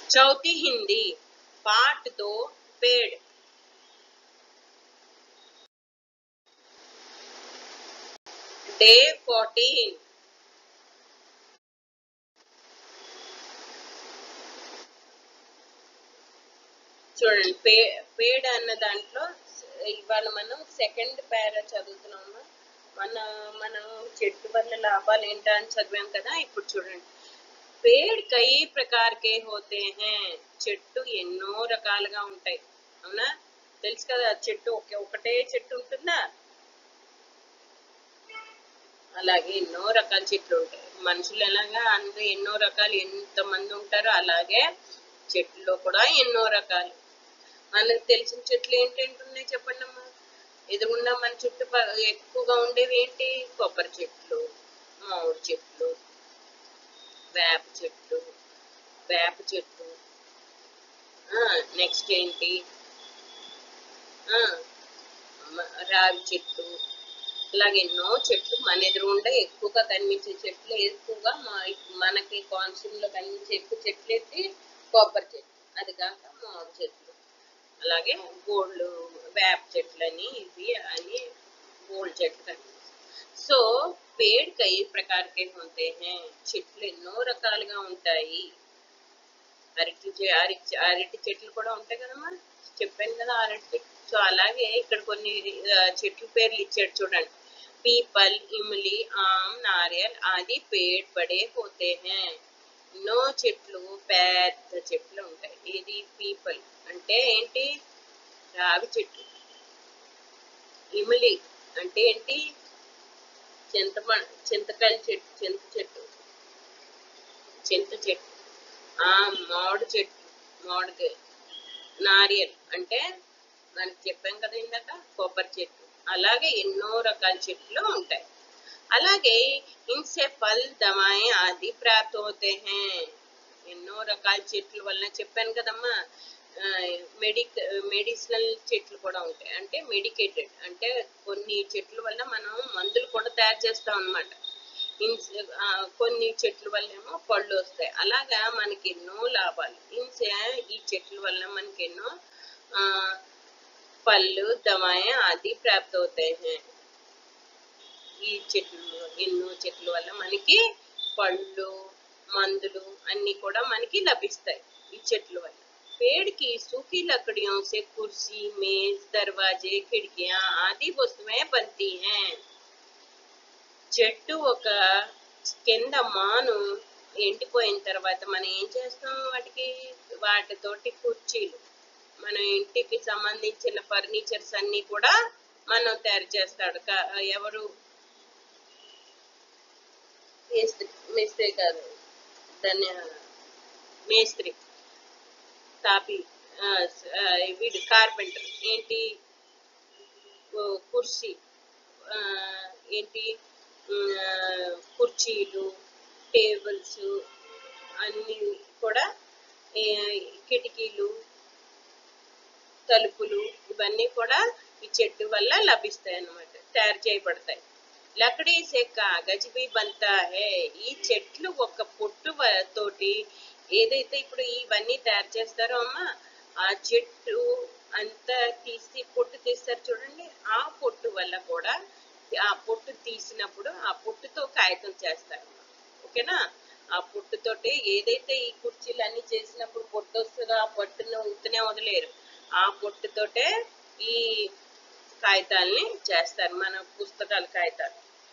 चौथी हिंदी पार्ट दो paid day fourteen చూడండి పే పేడ్ అన్న దాంట్లో ఇవాళ మనం సెకండ్ పేరా చదువుతున్నాము మన మనం చెట్టు వల్ల లాభాలు ఏంటా అని చదివాం కదా ఇప్పుడు చూడండి పేడ్ కై ప్రకార్ కే హోతే హే చెట్టు ఎన్నో రకాలుగా ఉంటాయి అవునా తెలుసు కదా చెట్టు ఒకే ఒకటే చెట్టు ఉంటుందా అలాగే ఎన్నో రకాల చెట్లు ఉంటాయి మనుషులు ఎలాగా అందులో ఎన్నో రకాలు ఎంత మంది ఉంటారో అలాగే చెట్లో కూడా ఎన్నో రకాలు మనకు తెలిసిన చెట్లు ఏంటేంటి ఉన్నాయి చెప్పండి అమ్మా ఎదుగుండా మన చుట్టూ ఎక్కువగా ఉండేవి ఏంటి కొబ్బరి చెట్లు మామిడి చెట్లు వేప చెట్లు వేప చెట్టు నెక్స్ట్ ఏంటి ఆ, మ- రావి చెట్టు ఇలాగ ఎన్నో చెట్లు మన ఎదురుగుండా ఎక్కువగా కనిపించే చెట్లు ఎక్కువగా మా- మనకి కోనసీమలో కనిపించే ఎక్కువ చెట్లు ఏంటి కొబ్బరి చెట్లు అది కాక మామిడి చెట్లు అలాగే గోళ్ళు వేప చెట్లు అని ఇవి అని గోల్డ్ చెట్లు కనిపిస్తాయి సో పేడ్ కై ప్రకార్ కే హోతే హే చెట్లు ఎన్నో రకాలుగా ఉంటాయి అరటి చె- అరటి అరటి చెట్లు కూడా ఉంటాయి కదమ్మా చెప్పాను కదా అరటి చెట్లు సో అలాగే ఇక్కడ కొన్ని ఆ, చెట్ల పేర్లు ఇచ్చాడు చూడండి పీపల్ ఇమ్లి ఆమ్ నారియల్ ఆది పేడ్ బడే పోతే హే ఎన్నో చెట్లు పెద్ద చెట్లు ఉంటాయి ఇది పీపల్ అంటే ఏంటి రావి చెట్టు ఇమిలి అంటే ఏంటి చింతప చింతకాయల చెట్టు చింత చెట్టు చింత చెట్టు ఆ మామిడి చెట్టు మామిడికాయ నారియల్ అంటే మనకి చెప్పాం కదా ఇందాక కొబ్బరి చెట్టు అలాగే ఎన్నో రకాల చెట్లు ఉంటాయి అలాగే ఇన్సే ఫల్ దవాయి ఆది ప్రాప్త హోతే హే ఎన్నో రకాల చెట్ల వల్ల చెప్పాను కదమ్మా మెడిక మెడిసినల్ చెట్లు కూడా ఉంటాయి అంటే మెడికేటెడ్ అంటే కొన్ని చెట్ల వల్ల మనం మందులు కూడా తయారు చేస్తాం అన్నమాట ఇన్స్ ఆ, కొన్ని చెట్ల వల్ల ఏమో పళ్ళు వస్తాయి అలాగా మనకి ఎన్నో లాభాలు ఇన్సే ఈ చెట్ల వల్ల మనకి ఎన్నో ఆ, పళ్ళు దవాయి ఆది ప్రాప్త అవుతాయి హే ఈ చెట్లు ఎన్నో చెట్ల వల్ల మనకి పళ్ళు మందులు అన్ని కూడా మనకి లభిస్తాయి ఈ చెట్ల వల్ల पेड़ की सूखी लकड़ियों से कुर्सी मेज दरवाजे खिड़कियां आदि वस्तुएं बनती हैं చెట్టు ఒక కింద మాను ఎండిపోయిన తర్వాత మనం ఏం చేస్తాం వాటికి వాటితోటి కుర్చీలు మన ఇంటికి సంబంధించిన ఫర్నిచర్స్ అన్ని కూడా మనం తయారు చేస్తాడు క- ఎవరు మేస్త్రి మేస్త్రి కాదు ధన్య మేస్త్రి తాపి ఆ, స- ఆ, వీడు కార్పెంటర్ ఏంటి ఓ, కుర్చీ ఆ, ఏంటి ఉమ్, ఆ, కుర్చీలు టేబుల్స్ అన్నీ కూడా ఏ, కిటికీలు తలుపులు ఇవన్నీ కూడా ఈ చెట్టు వల్ల లభిస్తాయి అన్నమాట తయారు చేయబడతాయి లకడీ సే కాగజ్ బి బంతా హే ఈ చెట్లు ఒక పొట్టు వ- తోటి ఏదైతే ఇప్పుడు ఇవన్నీ తయారు చేస్తారో అమ్మ ఆ చెట్టు అంతా తీసి పొట్టు తీస్తారు చూడండి ఆ పొట్టు వల్ల కూడా ఆ పొట్టు తీసినప్పుడు ఆ పొట్టుతో కాగితం చేస్తారు ఓకేనా ఆ పొట్టుతోటి ఏదైతే ఈ కుర్చీలు అన్ని చేసినప్పుడు పొట్టు వస్తుందో ఆ పొట్టును ఉత్తనే వదిలేరు ఆ పొట్టుతోటే ఈ కాగితాల్ని చేస్తారు మన పుస్తకాల కాగితాలు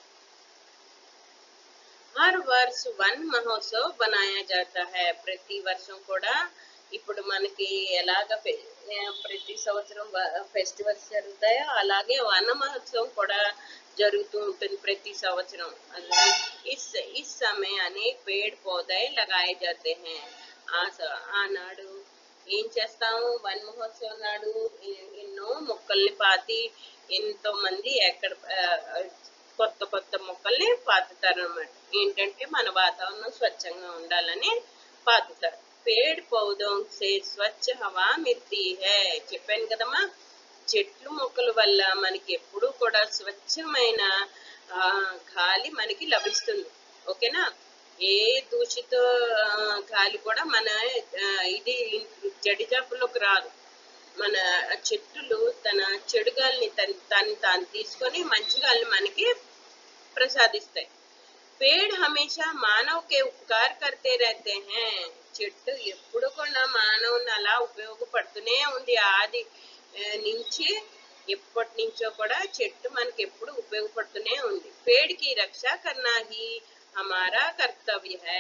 हर वर्ष वन महोत्सव बनाया जाता है ప్రతి వర్షం కూడా ఇప్పుడు మనకి ఎలాగ ఫె- ఏ, ప్రతి సంవత్సరం ఫెస్టివల్స్ జరుగుతాయో అలాగే వన మహోత్సవం కూడా జరుగుతూ ఉంటుంది ప్రతి సంవత్సరం అలా ఇస్ ఇస్ సమయ అనేక పేడ్ పౌధాయ్ లగాయే జాతే హై ఆ స- ఆనాడు ఏం చేస్తాము వన్ మహోత్సవం నాడు ఎ- ఎన్నో మొక్కల్ని పాతి ఎంతో మంది ఎక్కడ ఆ, కొత్త కొత్త మొక్కల్ని పాతుతారు అనమాట ఏంటంటే మన వాతావరణం స్వచ్ఛంగా ఉండాలని పాతుతారు పేడ్ పౌధం సే స్వచ్ఛ హవా మిల్తీ హై చెప్పాను కదమ్మా చెట్లు మొక్కల వల్ల మనకి ఎప్పుడూ కూడా స్వచ్ఛమైన ఆ, గాలి మనకి లభిస్తుంది ఓకేనా ఏ దూషిత ఆ, గాలి కూడా మన ఆ, ఇది జడిజాపులోకి రాదు మన చెట్టులు తన చెడు గాలిని తన దాన్ని తాను తీసుకొని మంచి గాలిని మనకి ప్రసాదిస్తాయి पेड़ हमेशा मानव के उपकार करते रहते हैं చెట్టు ఎప్పుడు కూడా మానవుని అలా ఉపయోగపడుతూనే ఉంది ఆది ఆ, నుంచి ఎప్పటి నుంచో కూడా చెట్టు మనకి ఎప్పుడు ఉపయోగపడుతూనే ఉంది पेड़ की रक्षा करना ही हमारा कर्तव्य है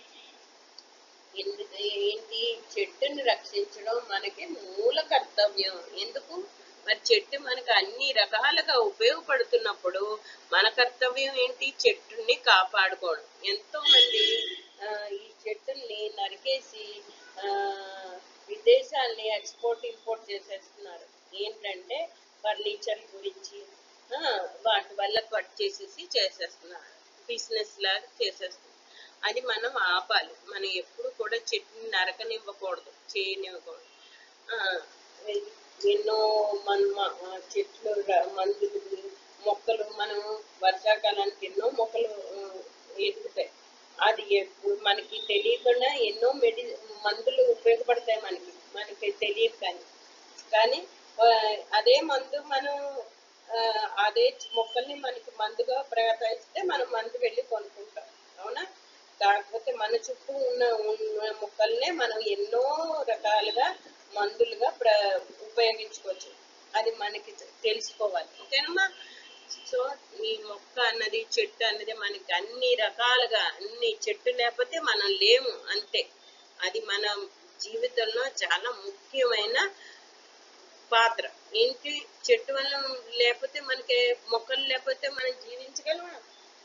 ఎందుకు ఏంటి చెట్టుని రక్షించడం మనకి మూల కర్తవ్యం ఎందుకు మరి చెట్టు మనకు అన్ని రకాలుగా ఉపయోగపడుతున్నప్పుడు మన కర్తవ్యం ఏంటి చెట్టుని కాపాడుకోవడం ఎంతో మంది ఆ, ఈ చెట్టుల్ని నరికేసి ఆ, విదేశాల్ని ఎక్స్పోర్ట్ ఇంపోర్ట్ చేసేస్తున్నారు ఏంటంటే ఫర్నిచర్ గురించి ఆ, వాటి వల్ల కట్ చేసేసి చేసేస్తున్నారు బిజినెస్ లాగా చేసేస్తున్నారు అది మనం ఆపాలి మనం ఎప్పుడు కూడా చెట్టుని నరకనివ్వకూడదు చేయనివ్వకూడదు ఆ, ఎన్నో మన మ- ఆ, చెట్లు ర- మందులు మొక్కలు మనం వర్షాకాలానికి ఎన్నో మొక్కలు ఆ, ఎదుగుతాయి అది ఎప్పుడు మనకి తెలియకుండా ఎన్నో మెడి మందులు ఉపయోగపడతాయి మనకి మనకి తెలియదు కానీ కానీ ఆ, అదే మందు మనం ఆ, అదే మొక్కల్ని మనకి మందుగా ప్రయత్నిస్తే మనం మందు వెళ్ళి కొనుక్కుంటాం అవునా కాకపోతే మన చుట్టూ ఉన్న ఉన్న మొక్కల్నే మనం ఎన్నో రకాలుగా మందులుగా ప్ర ఉపయోగించుకోవచ్చు అది మనకి తెలుసుకోవాలి ఓకేనమ్మా సో ఈ మొక్క అన్నది చెట్టు అన్నది మనకి అన్ని రకాలుగా అన్ని చెట్టు లేకపోతే మనం లేము అంతే అది మన జీవితంలో చాలా ముఖ్యమైన పాత్ర ఏంటి చెట్టు వల్ల లేకపోతే మనకి మొక్కలు లేకపోతే మనం జీవించగలమా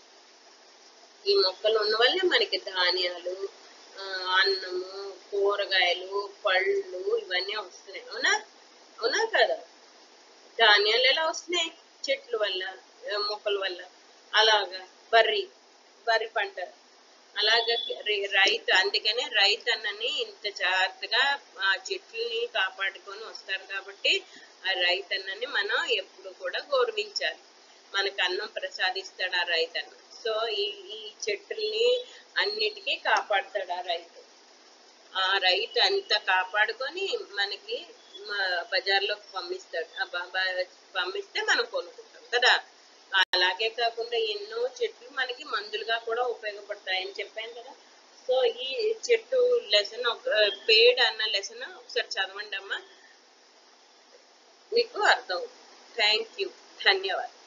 ఈ మొక్కలు ఉన్న వల్లే మనకి ధాన్యాలు ఆ, అన్నము కూరగాయలు పళ్ళు ఇవన్నీ వస్తున్నాయి అవునా అవునా కదా ధాన్యాలు ఎలా వస్తున్నాయి చెట్ల వల్ల ఆ, మొక్కల వల్ల అలాగా బర్రి బర్రి పంట అలాగే రి- రైతు అందుకనే రైతు అన్నని ఇంత జాగ్రత్తగా ఆ చెట్లని కాపాడుకొని వస్తారు కాబట్టి ఆ రైతు అన్నని మనం ఎప్పుడు కూడా గౌరవించాలి మనకు అన్నం ప్రసాదిస్తాడు ఆ రైతు అన్న సో ఈ ఈ చెట్లని అన్నిటికీ కాపాడుతాడు ఆ రైతు ఆ రైతు అంతా కాపాడుకొని మనకి మ- బజార్లోకి పంపిస్తాడు ఆ బ- బ- పంపిస్తే మనం కొనుక్కుంటాం కదా అలాగే కాకుండా ఎన్నో చెట్లు మనకి మందులుగా కూడా ఉపయోగపడతాయని చెప్పాను కదా సో ఈ చెట్టు లెసన్ ఒక పేడ్ అన్న లెసన్ ఒకసారి చదవండి అమ్మా మీకు అర్థం థ్యాంక్ యూ ధన్యవాదాలు